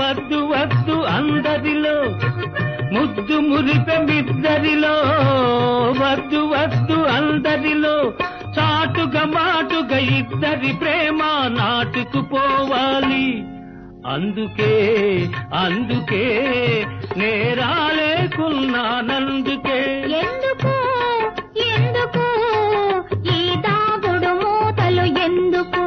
వద్దు వద్దు అందరిలో ముద్దు మురిపెమిద్దరిలో వద్దు వద్దు అందరిలో చాటుగా మాటుగా ఇద్దరి ప్రేమ నాటుకుపోవాలి అందుకే అందుకే నేరాలేకున్నానందుకే ఎందుకు ఎందుకు ఈ దాగుడు మూతలు ఎందుకు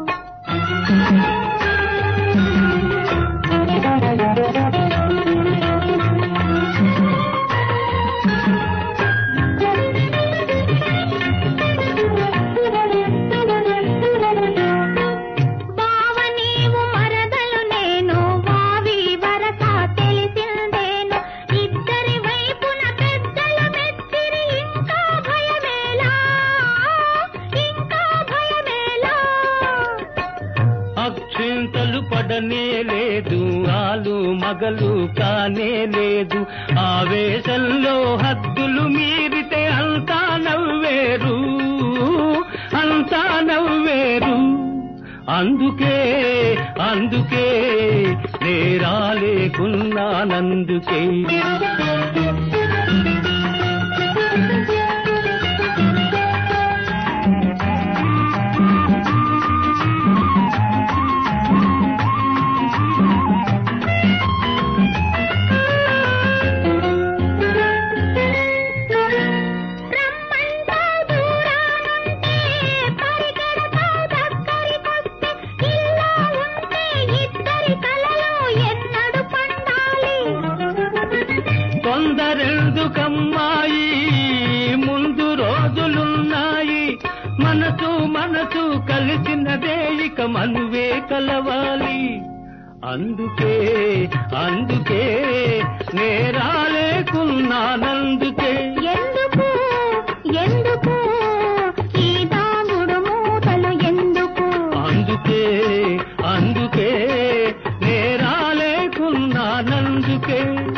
బావ నీవు మరదలు నేను వావి వరస తెలిసిందేను ఇద్దరి వైపున పెద్దల మెచ్చిరి ఇంకా భయమేలా ఇంకా భయమేలా అక్షింతలు పడనే లేదు ఆలు మగలు కానే లేదు ఆవేశంలో హద్దులు మీరితే అంతా నవ్వేరు అంతా నవ్వేరు అందుకే అందుకే నేరాలేకున్నానందుకే రమ్మంటావు దూరానుంటే పరిగెడతావు దగ్గరికొస్తే ఇలా ఉంటే ఇద్దరి కలలో ఎన్నడు పండాలి తొందరెందుకమ్మాయి ముందు రోజులున్నాయి మనసు మనసు కలిసినదే ఇక మనువే కలవాలి అందుకే అందుకే నేరాలేకున్నానందుకే ఎందుకు ఎందుకు ఈ దాగుడు మూతలు ఎందుకు అందుకే అందుకే నేరాలేకున్నానందుకే